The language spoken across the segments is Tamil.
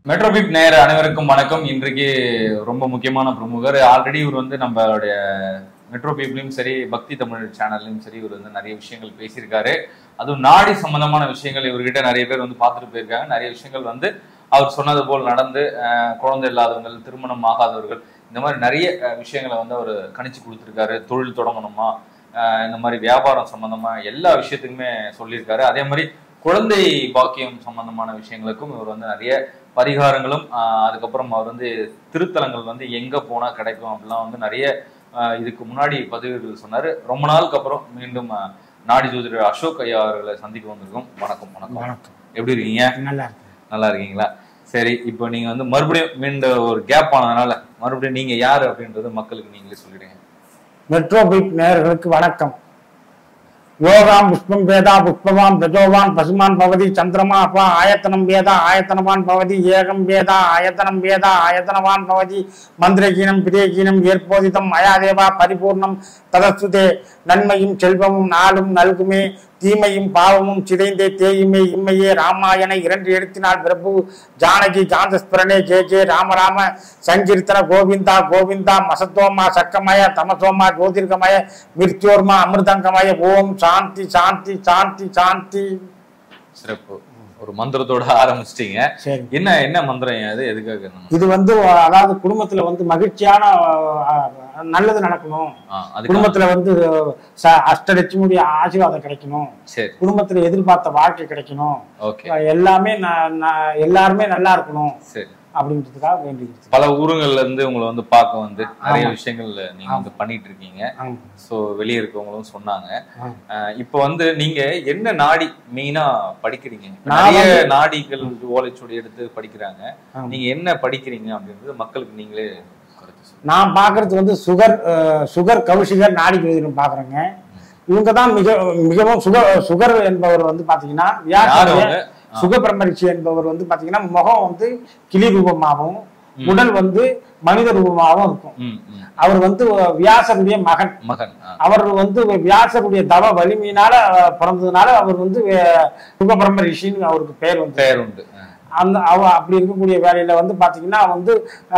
மெட்ரோ பீப் நேர அனைவருக்கும் வணக்கம் இன்றைக்கு ரொம்ப முக்கியமான பிரமுகர் ஆல்ரெடி இவர் வந்து நம்மளுடைய மெட்ரோ பீப்லையும் சரி பக்தி தமிழ் சேனல்லையும் சரி இவர் வந்து நிறைய விஷயங்கள் பேசியிருக்காரு அதுவும் நாடி சம்பந்தமான விஷயங்கள் இவர்கிட்ட நிறைய பேர் வந்து பார்த்துட்டு போயிருக்காங்க நிறைய விஷயங்கள் வந்து அவர் சொன்னது போல் நடந்து அஹ், குழந்தை இல்லாதவங்கள் திருமணம் ஆகாதவர்கள் இந்த மாதிரி நிறைய அஹ், விஷயங்களை வந்து அவர் கணிச்சு கொடுத்துருக்காரு தொழில் தொடங்கணுமா அஹ், இந்த மாதிரி வியாபாரம் சம்பந்தமா எல்லா விஷயத்துக்குமே சொல்லியிருக்காரு அதே மாதிரி குழந்தை பாக்கியம் சம்பந்தமான விஷயங்களுக்கும் இவர் வந்து நிறைய பரிகாரங்களும் ஆஹ் அதுக்கப்புறம் அவர் வந்து திருத்தலங்கள் வந்து எங்க போனா கிடைக்கும் அப்படிலாம் வந்து நிறைய ஆஹ் இதுக்கு முன்னாடி பதிவுகள் சொன்னாரு ரொம்ப நாளுக்கு அப்புறம் மீண்டும் ஆஹ் நாடி ஜோதிடர் அசோக் ஐயா அவர்களை சந்திக்க வந்திருக்கோம் வணக்கம் வணக்கம் வணக்கம் எப்படி இருக்கீங்க நல்லா இருக்கு நல்லா இருக்கீங்களா சரி இப்போ நீங்க வந்து மறுபடியும் மீண்டும் ஒரு கேப் ஆனதுனால மறுபடியும் நீங்க யாரு அப்படின்றது மக்களுக்கு நீங்களே சொல்லிடுங்க மெட்ரோ பீப் நேயர்களுக்கு வணக்கம் யோகாம் புஷ்பம் வேதா புஷ்பவான் பிரஜோவான் பசுமான் பவதி சந்திரமா அப்பா ஆயத்தனம் வேதா ஆயத்தனவான் பவதி ஏகம் வேதா ஆயத்தனம் வேதா ஆயத்தனவான் பவதி மந்திரகீனம் பிரியகீனம் ஏற்போதிதம் மயாதேவா பரிபூர்ணம் ததஸ்துதே நன்மையும் செல்வமும் நாளும் நல்குமே தீமையும் பாவமும் சிதைந்தே தேயுமே இம்மையே ராமாயண இரண்டு எழுத்தினால் பிரபு ஜானகி காந்தஸ்பரணே ஜே ஜே ராம ராம சங்கீர்த்தன கோவிந்தா கோவிந்தா மசத்தோமா சக்கமய தமசோமா ஜோதிர்கமய மிருத்யோர்மா அமிர்தங்கமய ஓம் சாந்தி சாந்தி சாந்தி சாந்தி சிறப்பு ஒரு மந்திரத்தோட ஆரம்பிச்சிட்டீங்க சரி என்ன என்ன மந்திரம் அது எதுக்காக நம்ம- இது வந்து அதாவது குடும்பத்துல வந்து மகிழ்ச்சியான அஹ், நல்லது நடக்கணும் ஆ, அதுக்கு குடும்பத்துல வந்து ச- அஷ்டலட்சுமியுடைய ஆசீர்வாதம் கிடைக்கணும் சரி குடும்பத்துல எதிர்பார்த்த வாழ்க்கை கிடைக்கணும் ஓகே எல்லாமே ந- ந- எல்லாருமே நல்லா இருக்கணும் சரி அப்படின்றதுக்காக வேண்டிக்கிறது பல ஊருங்கள்ல இருந்து உங்களை வந்து பார்க்க வந்து நிறைய ஆமா. விஷயங்கள் நீங்க வந்து பண்ணிட்டு இருக்கீங்க ஆமா. சோ வெளிய இருக்கவங்களும் சொன்னாங்க ஆமா. அஹ் இப்போ வந்து நீங்க என்ன நாடி மெயினா படிக்கிறீங்க இப்ப நான் நிறைய வந்து- நாடிகள் ஓலைச்சுவடி எடுத்து படிக்கிறாங்க ஆமா. நீங்க என்ன படிக்கிறீங்க அப்படின்றது மக்களுக்கு நீங்களே கருத்து சொல்லுங்க நான் பார்க்கறது வந்து சுகர் அஹ், சுகர் கௌஷிகர் நாடி ஜோதிடம் பார்க்குறேங்க இவங்க தான் மிக மிகவும் சுகர் சுகர் என்பவர் வந்து பார்த்தீங்கன்னா யாரு வியாசருடைய அவங்க ஆ. சுகபிரமரிஷி என்பவர் வந்து பார்த்தீங்கன்னா முகம் வந்து கிளி ரூபமாகவும் உடல் வந்து மனித ரூபமாகவும் இருக்கும் ம், ம். அவர் வந்து வியாசருடைய மகன் மகன் ஆ. அவர் வந்து வியாசருடைய தவ வலிமையினால அஹ், பிறந்ததுனால அவர் வந்து அஹ், சுகபிரம்ம ரிஷின்னு அவருக்கு பெயர் வந்து பெயர் உண்டு ஆ. அந்த அவ அப்படி இருக்கக்கூடிய வேலையில வந்து பாத்தீங்கன்னா வந்து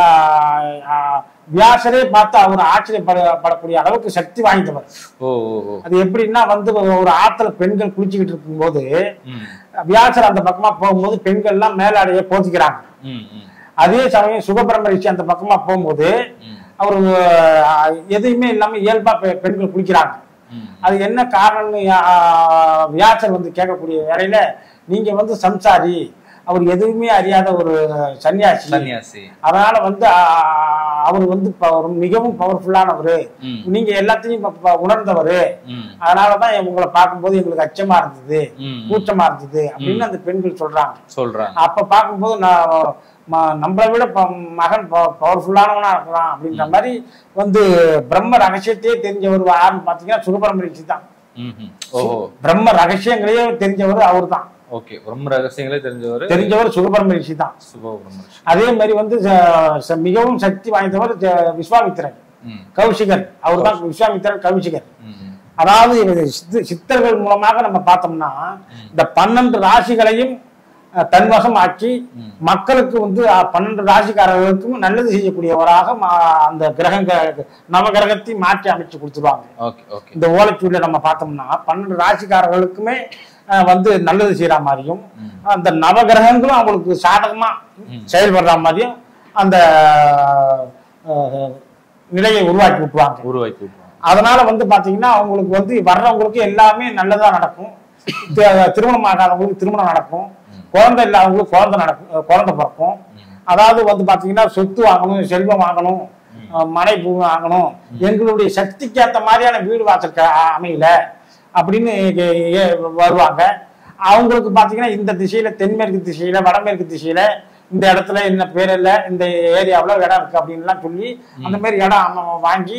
ஆஹ், ஆஹ், வியாசரே பார்த்து அவர் ஆச்சரியப்படக்கூடிய அளவுக்கு சக்தி வாய்ந்தவர் ஓ ஓ ஓ அது எப்படின்னா வந்து ஒரு ஆத்துல பெண்கள் குளிச்சுக்கிட்டு இருக்கும்போது ம், வியாசர் அந்த பக்கமா போகும்போது பெண்கள் எல்லாம் மேலாடைய போத்திக்கிறாங்க ம், ம், அதே சமயம் சுகபிரம ரிஷி அந்த பக்கமா போகும்போது ம், அவர் எதையுமே இல்லாம இயல்பா பெ- பெண்கள் குளிக்கிறாங்க ம். அது என்ன காரணம்னு ஆஹ், வியாசர் வந்து கேட்கக்கூடிய வேலையில நீங்க வந்து சம்சாரி அவர் எதுவுமே அறியாத ஒரு சன்னியாசி சன்னியாசி அதனால வந்து ஆஹ், அவர் வந்து ப- மிகவும் பவர்ஃபுல்லானவர் ம், நீங்க எல்லாத்தையும் ப- ப- உணர்ந்தவர் ம், அதனாலதான் உங்களை பார்க்கும்போது எங்களுக்கு அச்சமா இருந்தது ம், ம். கூச்சமா இருந்தது அப்படின்னு அந்த பெண்கள் சொல்றாங்க சொல்றாங்க அப்ப பார்க்கும்போது நான் ம- நம்மளை விட ப- மகன் பவர்ஃபுல்லானவனா இருக்கலாம் அப்படின்ற மாதிரி வந்து பிரம்ம ரகசியத்தையே தெரிஞ்சவர் யாருன்னு பாத்தீங்கன்னா சுகபிரம ரிஷி தான் ம், ம். ஓஹோ பிரம்ம ரகசியங்களையே தெரிஞ்சவர் அவர் தான் ஓகே ரொம்ப ரகசியங்களே தெரிஞ்சவர் தெரிஞ்சவர் சுகபிரம ரிஷி தான் சுபபிரமணியம் அதே மாதிரி வந்து ச- ச- மிகவும் சக்தி வாய்ந்தவர் ஜ- விஸ்வாமித்திரன் ம், கௌஷிகர் அவர் தான் விஸ்வாமித்திரன் கௌஷிகர் ம், ம். அதாவது இவர் சித்த- சித்தர்கள் மூலமாக நம்ம பார்த்தோம்னா இந்த பன்னெண்டு ராசிகளையும் அஹ், தன்வசம் ஆக்கி ம். மக்களுக்கு வந்து அஹ், பன்னெண்டு ராசிக்காரர்களுக்கும் நல்லது செய்யக்கூடியவராக மா- அந்த கிரகங்க நவகிரகத்தை மாற்றி அமைச்சு கொடுத்துருவாங்க ஓகே ஓகே இந்த ஓலைச்சூழல நம்ம பார்த்தோம்னா பன்னெண்டு ராசிக்காரர்களுக்குமே அஹ், வந்து நல்லது செய்யற மாதிரியும் ம். அந்த நவகிரகங்களும் அவங்களுக்கு சாதகமா ம். செயல்படுற மாதிரியும் அந்த அஹ், நிலையை உருவாக்கி விட்டுருவாங்க உருவாக்கி விட்டுருவாங்க அதனால வந்து பாத்தீங்கன்னா அவங்களுக்கு வந்து வர்றவங்களுக்கு எல்லாமே நல்லதா நடக்கும் தி- திருமணம் ஆகாதவங்களுக்கு திருமணம் நடக்கும் குழந்தை இல்லாதவங்களுக்கு குழந்தை நடக்கும் அஹ் குழந்தை பிறக்கும் அதாவது வந்து பாத்தீங்கன்னா சொத்து வாங்கணும் செல்வம் வாங்கணும் அஹ் மனை பூமி வாங்கணும் எங்களுடைய சக்திக்கு ஏத்த மாதிரியான வீடு வாசல் க- அமையல அப்படின்னு கே- ஏ- வருவாங்க அவங்களுக்கு பாத்தீங்கன்னா இந்த திசையில தென்மேற்கு திசையில வடமேற்கு திசையில இந்த இடத்துல என்ன பேர் இல்ல இந்த ஏரியாவுல இடம் இருக்கு அப்படின்லாம் சொல்லி அந்த மாதிரி இடம் அவங்க வாங்கி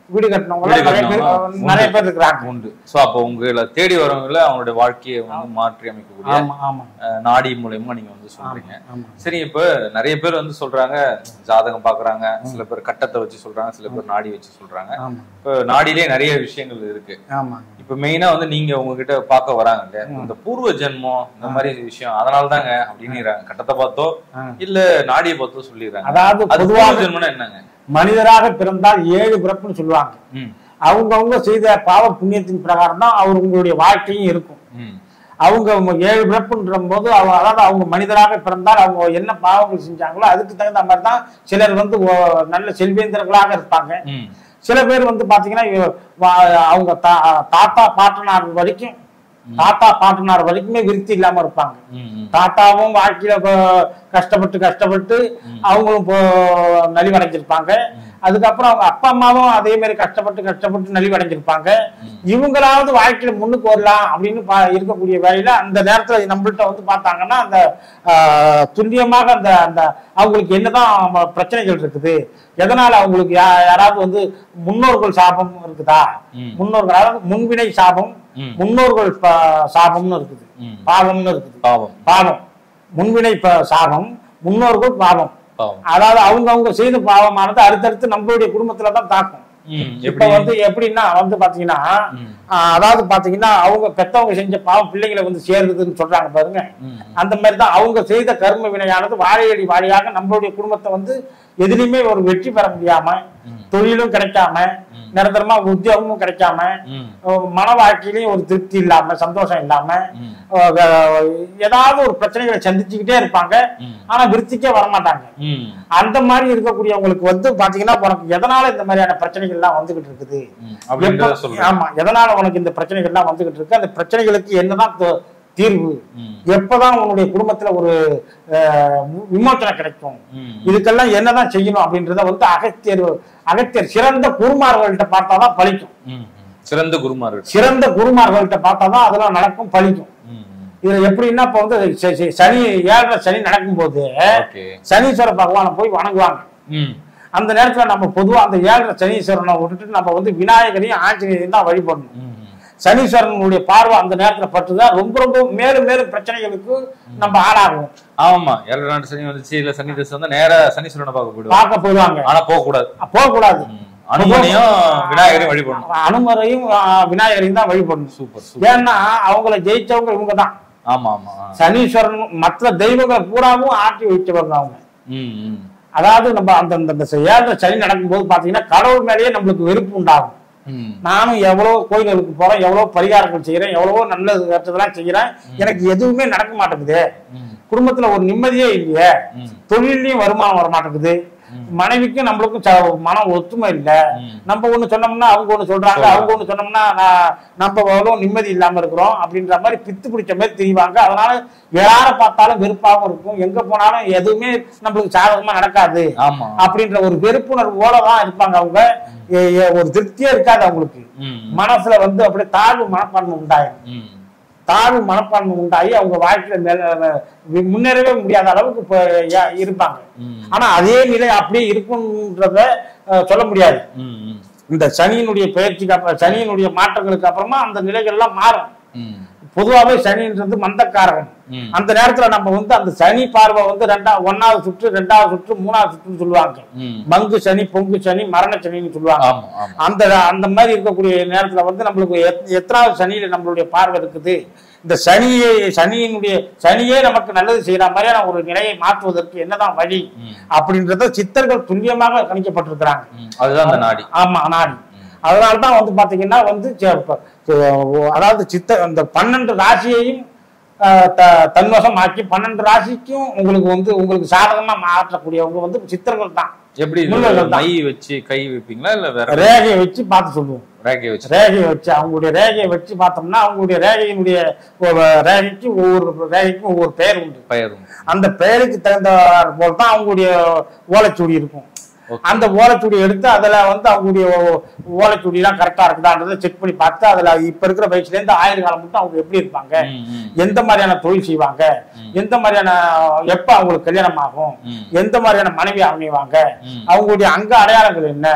வீடு கட்டினவங்க வீடு நிறைய பேர் கட்டினவங்க நிறைய உண்டு. பேர் இருக்கிறாங்க உண்டு சோ அப்போ உங்களை தேடி வரவங்கள அவங்களுடைய வாழ்க்கையை வந்து மாற்றி அமைக்கக்கூடிய ஆமா ஆமா அஹ், நாடி மூலியமா நீங்க வந்து சொல்றீங்க ஆமா சரி இப்ப நிறைய பேர் வந்து சொல்றாங்க ஜாதகம் பாக்குறாங்க சில பேர் கட்டத்தை வச்சு சொல்றாங்க சில பேர் நாடி வச்சு சொல்றாங்க ஆமா இப்ப நாடியிலே நிறைய விஷயங்கள் இருக்கு ஆமா இப்ப மெயினா வந்து நீங்க உங்ககிட்ட பார்க்க வராங்க இல்லையா இந்த பூர்வ ஜென்மம் இந்த மாதிரி விஷயம் அதனால தாங்க அப்படின்னுறாங்க கட்டத்தை பார்த்தோ ஆ. இல்ல நாடியை பார்த்தோ சொல்லிடுறாங்க அதாவது அது பொதுவாக பூர்வ ஜென்மம்னா என்னங்க மனிதராக பிறந்தால் ஏழு பிறப்புன்னு சொல்லுவாங்க ம் அவங்கவங்க செய்த பாவ புண்ணியத்தின் பிரகாரம் தான் அவர் உங்களுடைய வாழ்க்கையும் இருக்கும் ம் அவங்க ம- ஏழு பிறப்புன்ற போது அவங்க அதாவது அவங்க மனிதராக பிறந்தால் அவங்க என்ன பாவங்கள் செஞ்சாங்களோ அதுக்கு தகுந்த மாதிரி தான் சிலர் வந்து ஓ- நல்ல செல்வேந்திரர்களாக இருப்பாங்க ம் சில பேர் வந்து பாத்தீங்கன்னா இவ- வா- அவங்க தா- தாத்தா பாட்டனார் வரைக்கும் தாத்தா பாட்டனார் வரைக்குமே விருத்தி இல்லாம இருப்பாங்க ம் ம் தாத்தாவும் வாழ்க்கையில ப- கஷ்டப்பட்டு கஷ்டப்பட்டு அவங்களும் போ- நலிவடைஞ்சிருப்பாங்க அதுக்கப்புறம் அவங்க அப்பா அம்மாவும் அதே மாதிரி கஷ்டப்பட்டு கஷ்டப்பட்டு நலிவடைஞ்சிருப்பாங்க இவங்களாவது வாழ்க்கையில முன்னுக்கு வரலாம் அப்படின்னு பா- இருக்கக்கூடிய வேலையில அந்த நேரத்துல நம்மள்ட்ட வந்து பார்த்தாங்கன்னா அந்த ஆஹ், துல்லியமாக அந்த அந்த அவங்களுக்கு என்னதான் ம- பிரச்சனைகள் இருக்குது எதனால அவங்களுக்கு யா- யாராவது வந்து முன்னோர்கள் சாபம் இருக்குதா ம். முன்னோர்கள் அதாவது முன்வினை சாபம் ம். முன்னோர்கள் ப- சாபம்னு இருக்குது ம். பாவம்னு இருக்குது பாவம் பாவம் முன்வினை ப- சாபம் முன்னோர்கள் பாவம் பாவம் அதாவது அவங்க அவங்க செய்த பாவமானது அடுத்தடுத்து நம்மளுடைய குடும்பத்துல தான் தாக்கும் ம் இப்ப எப்படி வந்து எப்படின்னா வந்து பாத்தீங்கன்னா ம். ஆஹ், அதாவது பாத்தீங்கன்னா அவங்க பெத்தவங்க செஞ்ச பாவம் பிள்ளைங்களை வந்து சேருதுன்னு சொல்றாங்க பாருங்க ம் அந்த மாதிரி தான் அவங்க செய்த கர்ம வினையானது வாழையடி வாழையாக நம்மளுடைய குடும்பத்தை வந்து எதுலையுமே ஒரு வெற்றி பெற முடியாம ம். தொழிலும் கிடைக்காம நிரந்தரமா உத்தியோகமும் கிடைக்காம ம் அஹ், மன வாழ்க்கையிலையும் ஒரு திருப்தி இல்லாம சந்தோஷம் இல்லாம ம் அஹ், அஹ், ஏதாவது ஒரு பிரச்சனைகளை சந்திச்சுக்கிட்டே இருப்பாங்க ம். ஆனா விருத்திக்கே வரமாட்டாங்க ம் அந்த மாதிரி இருக்கக்கூடியவங்களுக்கு வந்து பாத்தீங்கன்னா உனக்கு எதனால இந்த மாதிரியான பிரச்சனைகள் எல்லாம் வந்துகிட்டு இருக்குது ம். அப்படின்றத எப்ப- சொல்றேன் ஆமா எதனால உனக்கு இந்த பிரச்சனைகள் எல்லாம் வந்துகிட்டு இருக்கு அந்த பிரச்சனைகளுக்கு என்னதான் தீ- தீர்வு ம் எப்பதான் உன்னுடைய குடும்பத்துல ஒரு அஹ், வி- விமோச்சனம் கிடைக்கும் ம் இதுக்கெல்லாம் என்னதான் செய்யணும் அப்படின்றத வந்து அகத்தியர் அகத்தியர் சிறந்த குருமார்கள்ட்ட பார்த்தாதான் பலிக்கும் ம் ம். சிறந்த குருமார்கள் சிறந்த குருமார்கள்ட்ட பார்த்தாதான் அதெல்லாம் நடக்கும் பலிக்கும் ம் ம். இதுல எப்படின்னா இப்ப வந்து ச- ச- சனி ஏழரை சனி நடக்கும்போது ஓகே சனீஸ்வர பகவானை போய் வணங்குவாங்க ம் அந்த நேரத்துல நம்ம பொதுவா அந்த ஏழரை சனீஸ்வரனை விட்டுட்டு நம்ம வந்து விநாயகரையும் ஆஞ்சநேயரையும் தான் வழிபடணும் ம் ம். சனீஸ்வரனுடைய பார்வை அந்த நேரத்துல பட்டுதான் ரொம்ப ரொம்ப மேலும் மேலும் பிரச்சனைகளுக்கு நம்ம ஆளாகும் ஆமா ஏழரை நாட்டு சனி வந்துச்சு இல்ல சனி தசை வந்து நேரா சனீஸ்வரனை பார்க்க போயிடுவாங்க பார்க்க போயிடுவாங்க ஆனா போக கூடாது போகக்கூடாது அனுமனையும் விநாயகரையும் வழிபடணும் அனுமரையும் ஆ, விநாயகரையும் தான் வழிபடணும் சூப்பர் சூப்பர் ஏன்னா அவங்கள ஜெயிச்சவங்க இவங்க தான் ஆமா ஆமா ஆ. சனீஸ்வரன் மற்ற தெய்வங்களை பூராவும் ஆட்டி வைச்சவங்க அவங்க ம் ம் அதாவது நம்ம அந்த அந்த அந்த ஏழரை சனி நடக்கும்போது பாத்தீங்கன்னா கடவுள் மேலேயே நம்மளுக்கு வெறுப்பு உண்டாகும் ம் நானும் எவ்வளவு கோயில்களுக்கு போறேன் எவ்வளவு பரிகாரங்கள் செய்யறேன் எவ்வளவோ நல்லது கெட்டதெல்லாம் செய்யறேன் எனக்கு எதுவுமே நடக்க மாட்டேங்குது ம் குடும்பத்துல ஒரு நிம்மதியே இல்லையே ம் தொழிலையும் வருமானம் வர மாட்டேங்குது மனைவிக்கும் நம்மளுக்கும் ச- மன ஒத்துமை இல்ல ம். நம்ம ஒண்ணு சொன்னோம்னா அவங்க ஒண்ணு சொல்றாங்க அவங்க ஒண்ணு சொன்னோம்னா நான் நம்ம எவ்வளவு நிம்மதி இல்லாம இருக்கிறோம் அப்படின்ற மாதிரி பித்து பிடிச்ச மாதிரி திரிவாங்க அதனால யார பார்த்தாலும் வெறுப்பாகவும் இருக்கும் எங்க போனாலும் எதுவுமே நம்மளுக்கு சாதகமா நடக்காது ஆமா அப்படின்ற ஒரு வெறுப்புணர்வோட தான் இருப்பாங்க அவங்க எ- எ- ஒரு திருப்தியே இருக்காது அவங்களுக்கு ம் மனசுல வந்து அப்படியே தாழ்வு மனப்பான்மை உண்டாயிரும் ம் தாழ்வு மனப்பான்மை உண்டாகி அவங்க வாழ்க்கையில மேல வி- முன்னேறவே முடியாத அளவுக்கு இப்ப ய- இருப்பாங்க ம் ஆனா அதே நிலை அப்படியே இருக்கும்ன்றத அஹ், சொல்ல முடியாது ம் ம் இந்த சனியினுடைய பயிற்சிக்கு அப்புறம் சனியினுடைய மாற்றங்களுக்கு அப்புறமா அந்த நிலைகள் எல்லாம் மாறும் ம் பொதுவாகவே சனின்றது மந்தக்காரகன் ம். அந்த நேரத்துல நம்ம வந்து அந்த சனி பார்வை வந்து ரெண்டா ஒன்னாவது சுற்று ரெண்டாவது சுற்று மூணாவது சுற்றுன்னு சொல்லுவாங்க ம் மங்கு சனி பொங்கு சனி மரண சனின்னு சொல்லுவாங்க ஆமா ஆமா அந்த அந்த மாதிரி இருக்கக்கூடிய நேரத்துல வந்து நம்மளுக்கு எத்- எத்தனாவது சனியில நம்மளுடைய பார்வை இருக்குது இந்த சனியை சனியினுடைய சனியே நமக்கு நல்லது செய்யற மாதிரியான ஒரு நிலையை மாற்றுவதற்கு என்னதான் வழி ம். அப்படின்றத சித்தர்கள் துல்லியமாக கணிக்கப்பட்டிருக்கிறாங்க ம். அதுதான் அந்த நாடி ஆமா நாடி அதனாலதான் வந்து பாத்தீங்கன்னா வந்து ச- ப- ச- அதாவது சித்த அந்த பன்னெண்டு ராசியையும் ஆஹ், த- தன்வசம் ஆக்கி பன்னெண்டு ராசிக்கும் உங்களுக்கு வந்து உங்களுக்கு சாதகமா மாற்றக்கூடியவங்க வந்து சித்தர்கள் தான் எப்படி இது முன்னோர்கள் தான். மை வச்சு கை வைப்பீங்களா இல்ல வேற ரேகையை வச்சு பார்த்து சொல்லுவோம் ரேகையை வச்சு ரேகையை வச்சு அவங்களுடைய ரேகையை வச்சு பார்த்தோம்னா அவங்களுடைய ரேகையினுடைய ஒரு ரேகைக்கு ஒவ்வொரு ரேகைக்கும் ஒவ்வொரு பெயர் உண்டு பயிரும் அந்த பெயருக்கு தகுந்த போல் தான் அவங்களுடைய ஓலைச்சுவடி இருக்கும் Okay. அந்த ஓலைச்சுவடி எடுத்து அதுல வந்து அவங்களுடைய ஓலைச்சுவடி எல்லாம் கரெக்டா இருக்குதான்றதை செக் பண்ணி பார்த்து அதுல இப்ப இருக்கிற வயசுல இருந்து ஆயிரம் காலம் மட்டும் அவங்க எப்படி இருப்பாங்க ம், ம். எந்த மாதிரியான தொழில் செய்வாங்க எந்த மாதிரியான எப்ப அவங்களுக்கு கல்யாணம் ஆகும் ம். எந்த மாதிரியான மனைவி அமைவாங்க ம். அவங்களுடைய அங்க அடையாளங்கள் என்ன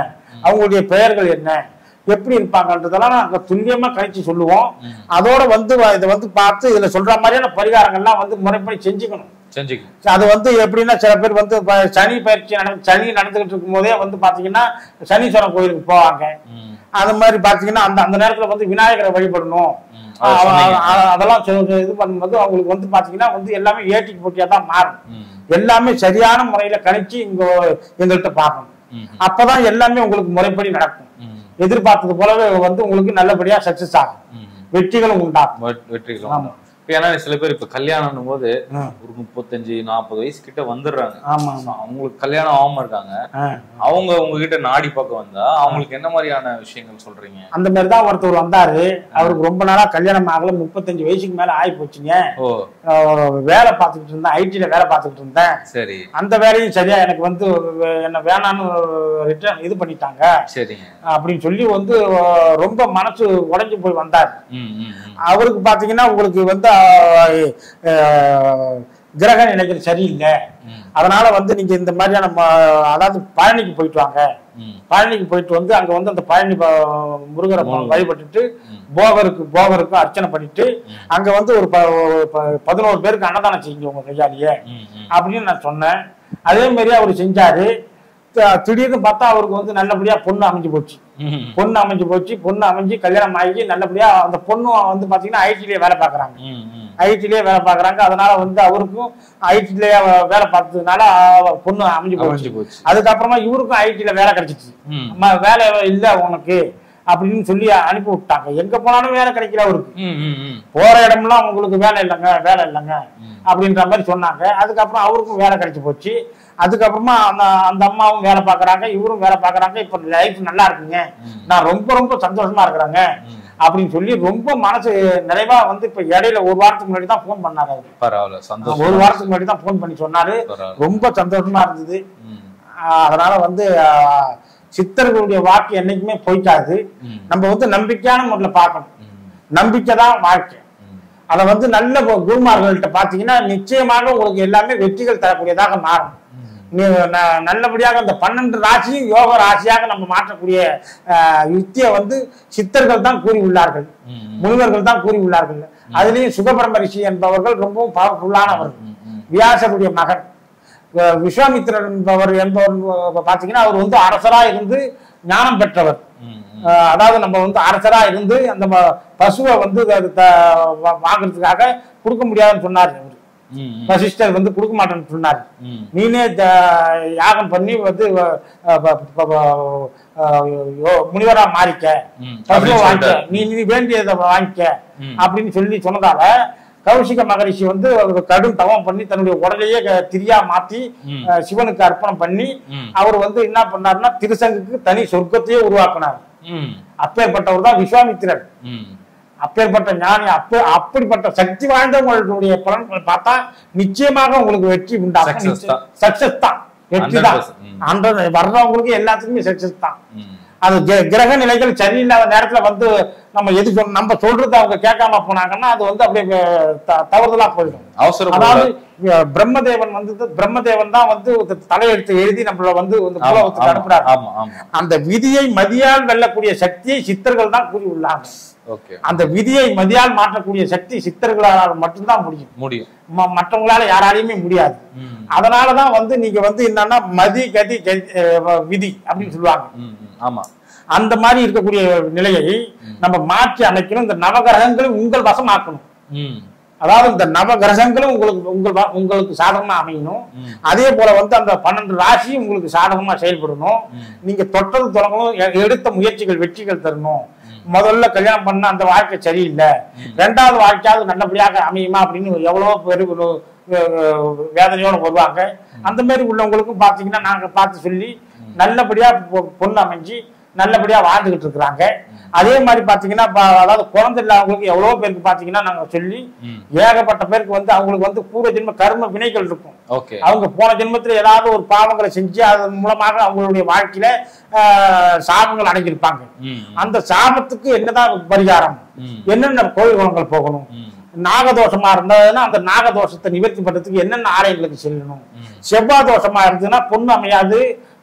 அவங்களுடைய பெயர்கள் என்ன எப்படி இருப்பாங்கன்றதெல்லாம் நாங்க துல்லியமா கணிச்சு சொல்லுவோம் ம். அதோட வந்து வ- இதை வந்து பார்த்து இதுல சொல்ற மாதிரியான பரிகாரங்கள்லாம் வந்து முறைப்படி செஞ்சுக்கணும் செஞ்சுக்கலாம் அது வந்து எப்படின்னா சில பேர் வந்து இப்ப சனி பயிற்சி நடந்து சனி நடந்துகிட்டு இருக்கும் போதே வந்து பாத்தீங்கன்னா சனீஸ்வரன் கோயிலுக்கு போவாங்க ம். அது மாதிரி பாத்தீங்கன்னா அந்த அந்த நேரத்துல வந்து விநாயகரை வழிபடணும் ம். அதை அ- சொன்னீங்க. அ- அதெல்லாம் செ- இது பண்ணும்போது அவங்களுக்கு வந்து பாத்தீங்கன்னா வந்து எல்லாமே ஏட்டிக்கு போட்டியா தான் மாறும் ம். எல்லாமே சரியான முறையில கணிச்சு இங்க எங்கள்கிட்ட பார்க்கணும் ம். அப்பதான் எல்லாமே உங்களுக்கு முறைப்படி நடக்கும் ம். எதிர்பார்த்தது போலவே வந்து உங்களுக்கு நல்லபடியா சக்சஸ் ஆகும் ம். வெற்றிகளும் உண்டாகும் வெ- வெற்றிகளும் உண்டு. இப்ப ஏன்னா சில பேர் இப்ப கல்யாணம் போது ஆ. ஒரு முப்பத்தஞ்சு நாற்பது வயசு கிட்ட வந்துடுறாங்க ஆமா So, அவங்களுக்கு கல்யாணம் ஆகாம இருக்காங்க ஆ. அவங்க உங்ககிட்ட நாடி பக்கம் வந்தா அவங்களுக்கு என்ன மாதிரியான விஷயங்கள் சொல்றீங்க அந்த மாதிரி தான் ஒருத்தர் வந்தாரு அவருக்கு ரொம்ப நாளா கல்யாணம் ஆகல முப்பத்தஞ்சு வயசுக்கு மேல ஆகி போச்சுங்க ஓ அஹ் வேலை பார்த்துக்கிட்டு இருந்தேன் ஐடில வேலை பார்த்துக்கிட்டு இருந்தேன் சரி அந்த வேலையும் சரியா எனக்கு வந்து வே- என்ன வேணான்னு ரிட்டர்ன் இது பண்ணிட்டாங்க சரிங்க அப்படின்னு சொல்லி வந்து அஹ், ரொம்ப மனசு உடைஞ்சு போய் வந்தார் ம், ம், ம். அவருக்கு பாத்தீங்கன்னா உங்களுக்கு வந்து அஹ், அஹ், கிரக நிலைகள் சரியில்லை ம், அதனால வந்து நீங்க இந்த மாதிரியான ம- அதாவது பழனிக்கு போயிட்டு வாங்க ம், பழனிக்கு போயிட்டு வந்து அங்க வந்து அந்த பழனி ப- முருகரை முருகர். வழிபட்டுட்டு ம். போகருக்கு போகருக்கு அர்ச்சனை பண்ணிட்டு அங்க வந்து ஒரு ப- ஒரு ப- பதினோரு பேருக்கு அன்னதானம் செய்யுங்க உங்க கையாலேயே ம், ம். அப்படின்னு நான் சொன்னேன் அதே மாதிரி அவர் செஞ்சாரு த- திடீர்னு பார்த்தா அவருக்கு வந்து நல்லபடியா பொண்ணு அமைஞ்சு போச்சு ம், பொண்ணு அமைஞ்சு போச்சு பொண்ணு அமைஞ்சு கல்யாணம் ஆகி நல்லபடியா அந்த பொண்ணு வந்து பாத்தீங்கன்னா ஐடிலேயே வேலை பார்க்கறாங்க ம், ம். ஐடிலேயே வேலை பார்க்கறாங்க அதனால வந்து அவருக்கும் ஐடிலேயே வேலை பார்த்ததுனால அவ- பொண்ணு அமைஞ்சு அமைஞ்சு போச்சு போச்சு. அதுக்கப்புறமா இவருக்கும் ஐடில வேலை கிடைச்சிச்சு ம். அம்மா வேலை இல்ல உனக்கு அப்படின்னு சொல்லி அனுப்பி விட்டாங்க எங்க போனாலும் வேலை கிடைக்கல அவருக்கு ம், ம், ம். போற இடம்லாம் உங்களுக்கு வேலை இல்லைங்க வேலை இல்லைங்க ம். அப்படின்ற மாதிரி சொன்னாங்க அதுக்கப்புறம் அவருக்கும் வேலை கிடைச்சு போச்சு அதுக்கப்புறமா அந்த அந்த அம்மாவும் வேலை பார்க்கறாங்க இவரும் வேலை பார்க்கறாங்க இப்ப லைஃப் நல்லா இருக்குங்க ம். நான் ரொம்ப ரொம்ப சந்தோஷமா இருக்கிறேங்க ம். அப்படின்னு சொல்லி ரொம்ப மனசு நிறைவா வந்து இப்ப இடையில ஒரு வாரத்துக்கு முன்னாடி தான் ஃபோன் பண்ணாரு அவரு பரவாயில்ல ஒரு சந்தோஷம் வாரத்துக்கு முன்னாடி தான் ஃபோன் பண்ணி சொன்னாரு பரவாயில்ல ரொம்ப சந்தோஷமா இருந்தது ம், ஆஹ் அதனால வந்து ஆஹ் சித்தர்களுடைய வாக்கு என்னைக்குமே போய்க்காது ம், நம்ம வந்து நம்பிக்கையான முறையில் பார்க்கணும் ம், நம்பிக்கை தான் வாழ்க்கை ம். அதை வந்து நல்ல கு- குருமார்கள்ட்ட பார்த்தீங்கன்னா நிச்சயமாக உங்களுக்கு எல்லாமே வெற்றிகள் தரக்கூடியதாக மாறும் ம். நீ ந- நல்லபடியாக அந்த பன்னெண்டு ராசியும் யோக ராசியாக நம்ம மாற்றக்கூடிய ஆஹ், யுக்தியை வந்து சித்தர்கள் தான் கூறி உள்ளார்கள் ம், முனிவர்கள் தான் கூறி உள்ளார்கள் அதுலேயும் சுகபிரம ரிஷி என்பவர்கள் ரொம்பவும் பவர்ஃபுல்லானவர் ம், ம். வியாசருடைய மகன் அஹ் விஸ்வாமித்திரர் என்பவர் என்பவர் பார்த்தீங்கன்னா அவர் வந்து அரசரா இருந்து ஞானம் பெற்றவர் ம், ம். அஹ் அதாவது நம்ம வந்து அரசரா இருந்து அந்த ம- பசுவை வந்து அது த- வா- வாங்குறதுக்காக கொடுக்க முடியாதுன்னு சொன்னார் அவர் ம், ம். வசிஷ்டர் வந்து கொடுக்க மாட்டேன்னு சொன்னார் ம். நீனே த- யாகம் பண்ணி வந்து அஹ், ப- ப- ப- அஹ், யோ- முனிவரா மாறிக்க ம். பசுவை அப்படின்னு வாங்கிக்க சொல்லிட்டாரு. நீ நீ வேண்டியதை வாங்கிக்க ம். அப்படின்னு சொல்லி சொன்னதால கௌஷிக மகரிஷி வந்து ஒரு கடும் தவம் பண்ணி தன்னுடைய உடலையே க- திரியா மாத்தி ம். அஹ், சிவனுக்கு அர்ப்பணம் பண்ணி ம். அவர் வந்து என்ன பண்ணாருன்னா திருசங்குக்கு தனி சொர்க்கத்தையே உருவாக்குனார் ம். அப்பேற்பட்டவர் தான் விஸ்வாமித்திரர் ம். அப்பேற்பட்ட ஞானி அப்ப அப்படிப்பட்ட சக்தி வாய்ந்தவங்களுடைய பலன்கள் பார்த்தா நிச்சயமாக உங்களுக்கு வெற்றி உண்டாகும் Success தான். சக்சஸ் தான் வெற்றி தான் 100%. ம். அந்த வர்றவங்களுக்கு எல்லாத்துக்குமே சக்சஸ் தான் ம். அது கி- கிரக நிலைகள் சரியில்லாத நேரத்துல வந்து நம்ம எது சொன்ன நம்ம சொல்றது அவங்க கேட்காம போனாங்கன்னா அது வந்து அப்படியே த- தவறுதலா போயிடும் அவசரம் அதாவது அஹ், பிரம்மதேவன் வந்து பிரம்மதேவன் தான் வந்து ஒரு தலையெழுத்து எழுதி நம்மள வந்து இந்த ஆமா, புலகத்துக்கு ஆமா, அனுப்புறாரு ஆமா, ஆமா. அந்த விதியை மதியால் வெல்லக்கூடிய சக்தியை சித்தர்கள் தான் கூறி உள்ளாங்க ஓகே அந்த விதியை மதியால் மாற்றக்கூடிய சக்தி சித்தர்களால் மட்டும்தான் முடியும் முடியும் ம- மற்றவங்களால யாராலையுமே முடியாது ம். அதனாலதான் வந்து நீங்க வந்து என்னன்னா மதி கதி கதி, அஹ், விதி அப்படின்னு சொல்லுவாங்க ம், ம். ஆமா அந்த மாதிரி இருக்கக்கூடிய நிலையை நம்ம மாற்றி அமைக்கணும் இந்த நவகிரகங்களும் உங்கள் வசமாக்கணும் ம். அதாவது இந்த நவகிரகங்களும் உங்களுக்கு உங்கள் வ- உங்களுக்கு சாதகமா அமையணும் ம். அதே போல வந்து அந்த பன்னெண்டு ராசியும் உங்களுக்கு சாதகமா செயல்படணும் ம். நீங்க தொட்டது தொடங்கணும் எ- எடுத்த முயற்சிகள் வெற்றிகள் தரணும் முதல்ல கல்யாணம் பண்ண அந்த வாழ்க்கை சரியில்லை ரெண்டாவது வாழ்க்கையாவது நல்லபடியாக அமையுமா அப்படின்னு எவ்வளவோ பேர் ஒரு, அஹ், வேதனையோட வருவாங்க அந்த மாதிரி உள்ளவங்களுக்கும் பாத்தீங்கன்னா நாங்க பார்த்து சொல்லி நல்லபடியா பொ- பொண்ணு அமைஞ்சு நல்லபடியா வாழ்ந்துகிட்டு இருக்கிறாங்க அதே மாதிரி பாத்தீங்கன்னா ப- அதாவது குழந்தை இல்லாதவங்களுக்கு எவ்வளவோ பேருக்கு பாத்தீங்கன்னா நாங்க சொல்லி ம். ஏகப்பட்ட பேருக்கு வந்து அவங்களுக்கு வந்து பூர்வ ஜென்ம கர்ம வினைகள் இருக்கும் ஓகே அவங்க போன ஜென்மத்துல ஏதாவது ஒரு பாவங்களை செஞ்சு அதன் மூலமாக அவங்களுடைய வாழ்க்கையில ஆஹ், சாபங்கள் அடைஞ்சிருப்பாங்க ம். அந்த சாபத்துக்கு என்னதான் பரிகாரம் ம். என்னென்ன கோயில் குளங்கள் போகணும் ம். நாகதோஷமா இருந்ததுன்னா அந்த நாகதோஷத்தை நிவர்த்தி பண்றதுக்கு என்னென்ன ஆலயங்களுக்கு செல்லணும் ம். செவ்வாய் தோஷமா இருந்ததுன்னா பொண்ணு அமையாது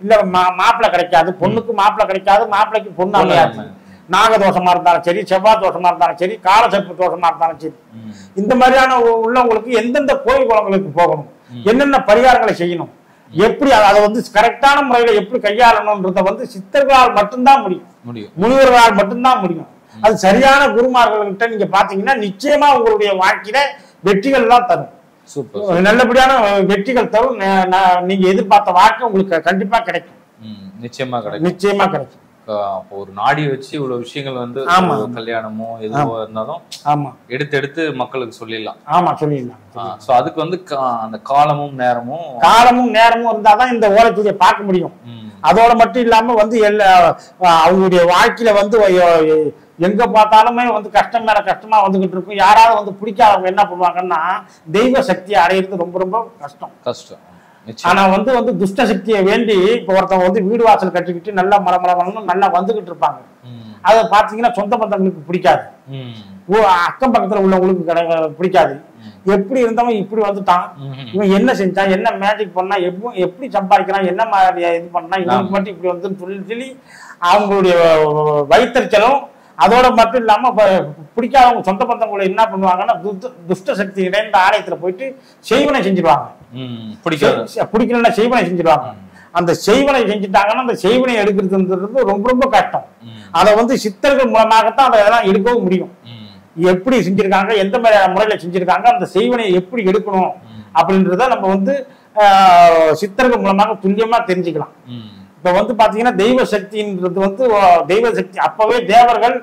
இல்ல மா- மாப்பிள்ளை கிடைக்காது பொண்ணுக்கு மாப்பிள்ளை கிடைக்காது மாப்பிள்ளைக்கு பொண்ணு பொண்ணு அமையாது அமையாது. நாக தோஷமா இருந்தாலும் சரி செவ்வாய் தோஷமா இருந்தாலும் சரி காலசர்ப்ப தோஷமா இருந்தாலும் சரி ம். இந்த மாதிரியான உ- உள்ளவங்களுக்கு எந்தெந்த கோயில் குளங்களுக்கு போகணும் என்னென்ன பரிகாரங்களை செய்யணும் எப்படி அத- அதை வந்து கரெக்டான முறையில எப்படி கையாளணும்ன்றத வந்து சித்தர்களால் மட்டும்தான் முடியும் முடியும் முனிவர்களால் மட்டும்தான் முடியும் அது சரியான குருமார்கள்கிட்ட நீங்க பாத்தீங்கன்னா நிச்சயமா உங்களுடைய வாழ்க்கையில வெற்றிகள் தான் தரும் சூப்பர் நல்லபடியான வெற்றிகள் தரும் ந- ந- நீங்க எதிர்பார்த்த வாழ்க்கை உங்களுக்கு கண்டிப்பா கிடைக்கும் ம், நிச்சயமா கிடைக்கும் நிச்சயமா கிடைக்கும் அஹ் அப்போ ஒரு நாடி வச்சு இவ்வளவு விஷயங்கள் வந்து ஆமா. ஒரு கல்யாணமோ எதுவோ இருந்தாலும் ஆமா எடுத்து எடுத்து மக்களுக்கு சொல்லிடலாம் ஆமா சொல்லிடலாம் சோ அதுக்கு வந்து கா- அந்த காலமும் நேரமும் காலமும் நேரமும் இருந்தாதான் இந்த ஓலைச்சுவடியை பார்க்க முடியும் ம், அதோட மட்டும் இல்லாம வந்து எல்லா அவங்களுடைய வாழ்க்கையில வந்து எ- எங்க பார்த்தாலுமே வந்து கஷ்டம் மேல கஷ்டமா வந்துகிட்டு இருக்கும் யாராவது வந்து பிடிக்காதவங்க என்ன பண்ணுவாங்கன்னா தெய்வ சக்தியை அடையிறது ரொம்ப ரொம்ப கஷ்டம் கஷ்டம் நிச்சயம் ஆனா வந்து வந்து துஷ்ட சக்தியை வேண்டி இப்ப ஒருத்தவங்க வந்து வீடு வாசல் கட்டிக்கிட்டு நல்லா மரமரமரம்னு நல்லா வந்துகிட்டு இருப்பாங்க ம், அதை பாத்தீங்கன்னா சொந்த பந்தங்களுக்கு பிடிக்காது ம், ஓ, அக்கம் பக்கத்துல உள்ளவங்களுக்கு கிடை- பிடிக்காது எப்படி இருந்தவன் இப்படி வந்துட்டான் ம், இவன் என்ன செஞ்சான் என்ன மேஜிக் பண்ணா எப்போ எப்படி சம்பாதிக்கிறான் என்ன மாதிரி இது பண்ணா இவனுக்கு ஆமா. மட்டும் இப்படி வந்து சொல்லி சொல்லி அவங்களுடைய வைத்தறிச்சலும் அதோட மட்டும் இல்லாம இப்ப பிடிக்காதவங்க சொந்த பந்தங்களை என்ன பண்ணுவாங்கன்னா துஷ்ட- துஷ்ட சக்தி இணைந்த ஆலயத்துல போயிட்டு செய்வனை செஞ்சிருவாங்க ம், பிடிக்காது செய்- பிடிக்கலன்னா செய்வனை செஞ்சிருவாங்க அந்த செய்வனை செஞ்சுட்டாங்கன்னா அந்த செய்வனை எடுக்கிறதுன்றது ரொம்ப ரொம்ப கஷ்டம் ம், அதை வந்து சித்தர்கள் மூலமாகத்தான் அதை அதெல்லாம் எடுக்கவும் முடியும் ம், எப்படி செஞ்சிருக்காங்க எந்த மாதிரியான முறையில செஞ்சிருக்காங்க அந்த செய்வனை எப்படி எடுக்கணும் அப்படின்றத நம்ம வந்து ஆஹ், சித்தர்கள் மூலமாக துல்லியமா தெரிஞ்சுக்கலாம் ம், இப்ப வந்து பாத்தீங்கன்னா தெய்வ சக்தின்றது வந்து ஆஹ், தெய்வ சக்தி அப்பவே தேவர்கள்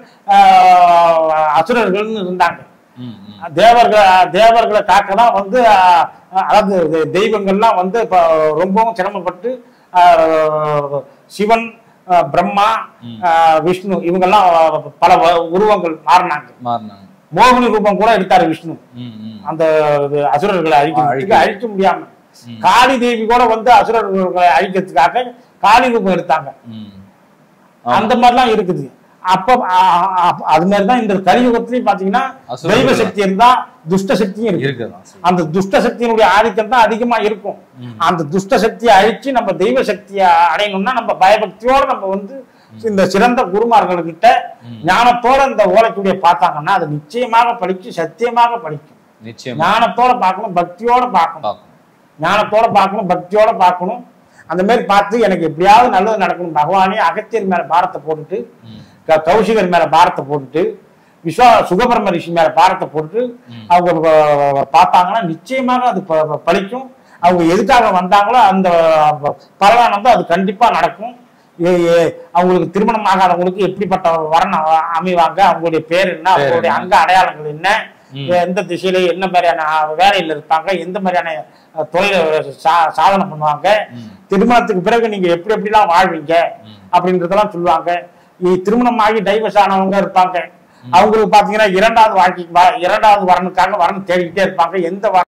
ஆஹ், அசுரர்கள்னு இருந்தாங்க ம், ம். தேவர்கள் தேவர்களை காக்க தான் வந்து ஆஹ், அதாவது தெ- தெய்வங்கள்லாம் வந்து இப்ப ரொம்பவும் சிரமப்பட்டு ஆஹ், சிவன் ஆஹ், பிரம்மா ஆஹ், விஷ்ணு இவங்கெல்லாம் பல வ- உருவங்கள் மாறினாங்க மாறினாங்க மோகினி ரூபம் கூட எடுத்தாரு விஷ்ணு ம், ம். அந்த இது அசுரர்களை அழிக்கிறதுக்கு அழிக்க. அழிக்க முடியாம காளி தேவி கூட வந்து அசுரர்களை அழிக்கிறதுக்காக காளி ரூபம் எடுத்தாங்க ம். அந்த மாதிரிலாம் இருக்குது அப்ப அ- அ- அது மாதிரிதான் இந்த கலியுகத்திலயும் பாத்தீங்கன்னா அசுரர்கள் தெய்வ சக்தி இருந்தா துஷ்ட சக்தியும் இருக்கு இருக்குதான் சரி. அந்த துஷ்ட சக்தியினுடைய ஆதிக்கம் தான் அதிகமா இருக்கும் அந்த துஷ்ட சக்தியை அழிச்சு நம்ம தெய்வ சக்தியை அடையணும்னா நம்ம பயபக்தியோட நம்ம வந்து இந்த சிறந்த குருமார்கள்கிட்ட ஞானத்தோட இந்த ஓலைக்குடிய பார்த்தாங்கன்னா அது நிச்சயமாக படிச்சு சத்தியமாக படிக்கும் நிச்சயமா ஞானத்தோட பார்க்கணும் பக்தியோட பார்க்கணும் பார்க்கணும் ஞானத்தோட பார்க்கணும் பக்தியோட பார்க்கணும் அந்த மாதிரி பார்த்து எனக்கு எப்படியாவது நல்லது நடக்கணும் பகவானே அகத்தியர் மேல பாரத்தை போட்டுட்டு ம். க- கௌசிகர் மேல பாரத்தை போட்டுட்டு விஸ்வா சுகபிரம ரிஷி மேல பாரத்தை போட்டு அவங்க ப- பார்த்தாங்கன்னா நிச்சயமாக அது ப- ப- பலிக்கும் அவங்க எதுக்காக வந்தாங்களோ அந்த பரவானந்தம் அது கண்டிப்பா நடக்கும் ஏ- ஏ- அவங்களுக்கு திருமணம் ஆகாதவங்களுக்கு எப்படிப்பட்ட வரன் அ- அமைவாங்க அவங்களுடைய பேர் என்ன பேர் அவங்களுடைய என்ன? அங்க அடையாளங்கள் என்ன எந்த திசையில என்ன மாதிரியான வேலையில இருப்பாங்க எந்த மாதிரியான அஹ், தொழில சா- சாதனை பண்ணுவாங்க திருமணத்துக்கு பிறகு நீங்க எப்படி எப்படிலாம் வாழ்வீங்க அப்படின்றதெல்லாம் சொல்லுவாங்க இ- திருமணம் ஆகி டைவர்ஸ் ஆனவங்க இருப்பாங்க அவங்களுக்கு பாத்தீங்கன்னா இரண்டாவது வாழ்க்கைக்கு வ- இரண்டாவது வரனுக்காக வரன் தேடிக்கிட்டே இருப்பாங்க எந்த வர